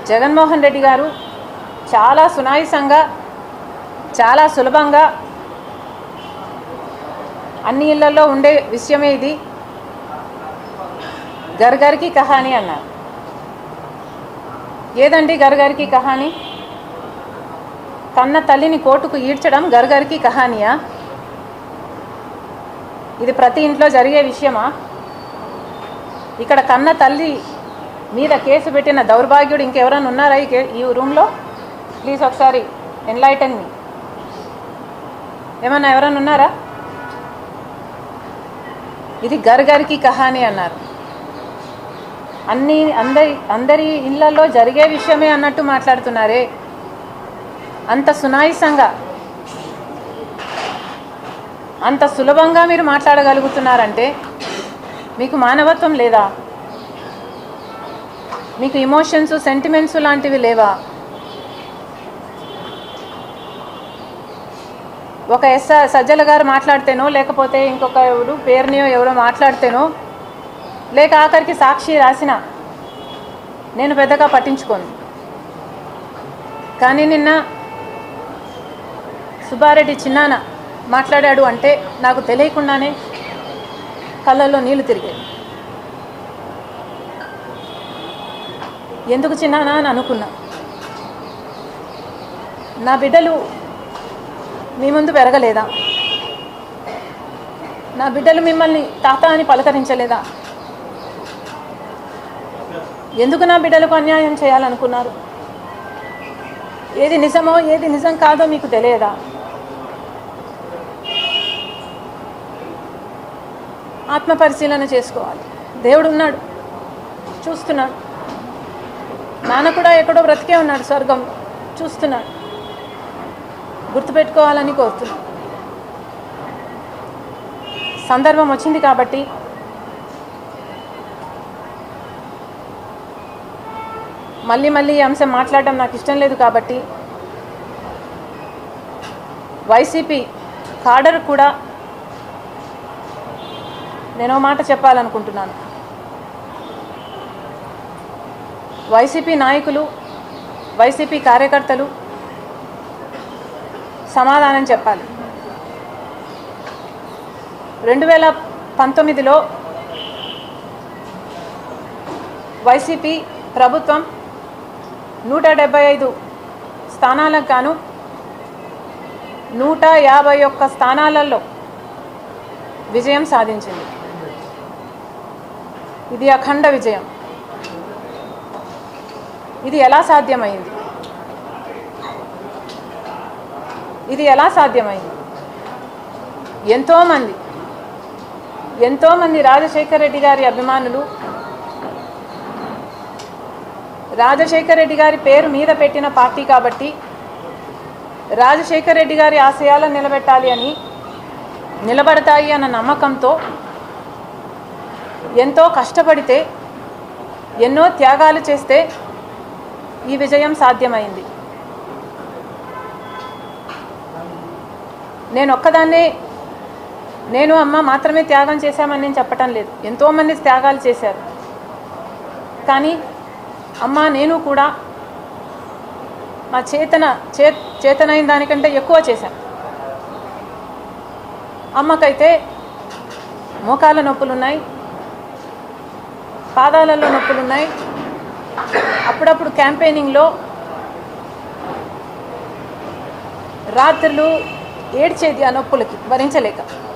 జగన్మోహన్ రెడ్డి గారు చాలా సునాయసంగా చాలా సులభంగా అన్ని ఇళ్లలో ఉండే విషయమే ఇది గర్గర్కి కహాని అన్నారు ఏదండి గర్గర్కి కహాని కన్న తల్లిని కోర్టుకు ఈడ్చడం గర్గర్కి కహానియా ఇది ప్రతి ఇంట్లో జరిగే విషయమా ఇక్కడ కన్న తల్లి మీద కేసు పెట్టిన దౌర్భాగ్యుడు ఇంకెవరైనా ఉన్నారా ఈ కే- ఈ రూమ్లో ప్లీజ్ ఒకసారి ఎన్లైటన్ మీ ఏమన్నా ఎవరైనా ఉన్నారా ఇది గర్గర్కి కహాని అన్నారు అన్ని అందరి అందరి ఇళ్లలో జరిగే విషయమే అన్నట్టు మాట్లాడుతున్నారే అంత సునాయసంగా అంత సులభంగా మీరు మాట్లాడగలుగుతున్నారంటే మీకు మానవత్వం లేదా మీకు ఇమోషన్స్ సెంటిమెంట్స్ లాంటివి లేవా ఒక ఎస్ సజ్జల గారు మాట్లాడితేనో లేకపోతే ఇంకొక ఎవరు పేరునియో ఎవరో మాట్లాడితేనో లేక ఆఖరికి సాక్షి రాసిన నేను పెద్దగా పట్టించుకోను కానీ నిన్న సుబ్బారెడ్డి చిన్నాన మాట్లాడాడు అంటే నాకు తెలియకుండానే కళ్ళల్లో నీళ్లు తిరిగాయి ఎందుకు చిన్నానా అని అనుకున్నా నా బిడ్డలు మీ ముందు పెరగలేదా నా బిడ్డలు మిమ్మల్ని తాత అని పలకరించలేదా ఎందుకు నా బిడ్డలకు అన్యాయం చేయాలనుకున్నారు ఏది నిజమో ఏది నిజం కాదో మీకు తెలియదా ఆత్మ పరిశీలన చేసుకోవాలి దేవుడు ఉన్నాడు చూస్తున్నాడు నాన్న కూడా ఎక్కడో బ్రతికే ఉన్నాడు స్వర్గం చూస్తున్నాడు గుర్తుపెట్టుకోవాలని కోరుతున్నాను సందర్భం వచ్చింది కాబట్టి మళ్ళీ మళ్ళీ ఈ అంశం మాట్లాడడం నాకు ఇష్టం లేదు కాబట్టి వైసీపీ కాడర్ కూడా నేను ఓ మాట చెప్పాలనుకుంటున్నాను వైసీపీ నాయకులు వైసీపీ కార్యకర్తలు సమాధానం చెప్పాలి రెండు వేల పంతొమ్మిదిలో వైసీపీ ప్రభుత్వం నూట డెబ్బై ఐదు స్థానాలకు గాను నూట యాభై ఒక్క స్థానాలలో విజయం సాధించింది ఇది అఖండ విజయం ఇది ఎలా సాధ్యమైంది ఇది ఎలా సాధ్యమైంది ఎంతోమంది ఎంతోమంది రాజశేఖర రెడ్డి గారి అభిమానులు రాజశేఖర రెడ్డి గారి పేరు మీద పెట్టిన పార్టీ కాబట్టి రాజశేఖర రెడ్డి గారి ఆశయాలను నిలబెట్టాలి అని నిలబడతాయి అన్న నమ్మకంతో ఎంతో కష్టపడితే ఎన్నో త్యాగాలు చేస్తే ఈ విజయం సాధ్యమైంది నేను ఒక్కదాన్నే నేను అమ్మ మాత్రమే త్యాగం చేశామని నేను చెప్పటం లేదు ఎంతోమంది త్యాగాలు చేశారు కానీ అమ్మ నేను కూడా మా చేతన చే చేతనైన దానికంటే ఎక్కువ చేశాను అమ్మకైతే మోకాళ్ళ నొప్పులు ఉన్నాయి పాదాలలో నొప్పులు ఉన్నాయి అప్పుడప్పుడు క్యాంపెయినింగ్లో రాత్రులు ఏడ్చేది ఆ నొప్పులకి భరించలేక